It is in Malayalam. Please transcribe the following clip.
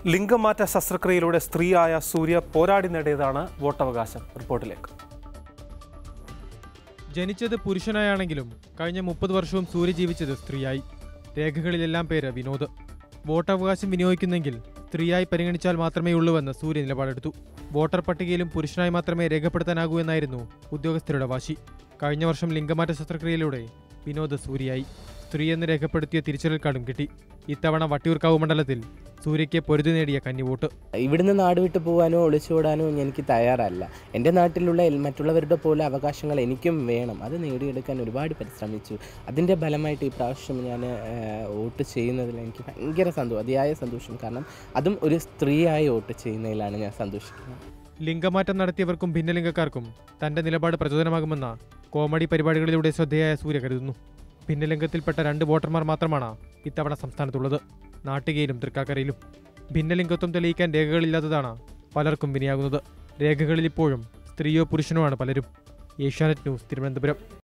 ലിംഗമാറ്റ ശസ്ത്രക്രിയയിലൂടെ സ്ത്രീയായ സൂര്യ പോരാടി നേടിയതാണ് വോട്ടവകാശം റിപ്പോർട്ടിലേക്ക് ജനിച്ചത് പുരുഷനായാണെങ്കിലും കഴിഞ്ഞ മുപ്പത് വർഷവും സൂര്യ ജീവിച്ചത് സ്ത്രീയായി രേഖകളിലെല്ലാം പേര് വിനോദ് വോട്ടവകാശം വിനിയോഗിക്കുന്നെങ്കിൽ സ്ത്രീയായി പരിഗണിച്ചാൽ മാത്രമേ ഉള്ളൂവെന്ന് സൂര്യ നിലപാടെടുത്തു വോട്ടർ പട്ടികയിലും പുരുഷനായി മാത്രമേ രേഖപ്പെടുത്താനാകൂ എന്നായിരുന്നു ഉദ്യോഗസ്ഥരുടെ വാശി കഴിഞ്ഞ വർഷം ലിംഗമാറ്റ ശസ്ത്രക്രിയയിലൂടെ വിനോദ് സൂര്യയായി സ്ത്രീയെന്ന് രേഖപ്പെടുത്തിയ തിരിച്ചറിയൽ കാർഡും കിട്ടി ഇത്തവണ വട്ടിയൂർക്കാവ് മണ്ഡലത്തിൽ സൂര്യയ്ക്ക് പൊരുതി നേടിയ കന്നിവോട്ട് ഇവിടുന്ന് നാട് വിട്ടു പോകാനോ ഒളിച്ചോടാനോ എനിക്ക് തയ്യാറല്ല എൻ്റെ നാട്ടിലുള്ള എൽ- മറ്റുള്ളവരുടെ പോലെ അവകാശങ്ങൾ എനിക്കും വേണം അത് നേടിയെടുക്കാൻ ഒരുപാട് പരിശ്രമിച്ചു അതിൻ്റെ ഫലമായിട്ട് ഈ പ്രാവശ്യം ഞാൻ വോട്ട് ചെയ്യുന്നതിൽ എനിക്ക് ഭയങ്കര സന്തോഷം അതിയായ സന്തോഷം കാരണം അതും ഒരു സ്ത്രീയായി വോട്ട് ചെയ്യുന്നതിലാണ് ഞാൻ സന്തോഷിക്കുന്നത് ലിംഗമാറ്റം നടത്തിയവർക്കും ഭിന്നലിംഗക്കാർക്കും തന്റെ നിലപാട് പ്രചോദനമാകുമെന്ന കോമഡി പരിപാടികളിലൂടെ ശ്രദ്ധേയായ സൂര്യ കരുതുന്നു ഭിന്നലിംഗത്തിൽപ്പെട്ട രണ്ട് വോട്ടർമാർ മാത്രമാണ് ഇത്തവണ സംസ്ഥാനത്തുള്ളത് നാട്ടികയിലും തൃക്കാക്കരയിലും ഭിന്നലിംഗത്വം തെളിയിക്കാൻ രേഖകളില്ലാത്തതാണ് പലർക്കും വിനയാകുന്നത് രേഖകളിൽ ഇപ്പോഴും സ്ത്രീയോ പുരുഷനോ ആണ് പലരും ഏഷ്യാനെറ്റ് ന്യൂസ് തിരുവനന്തപുരം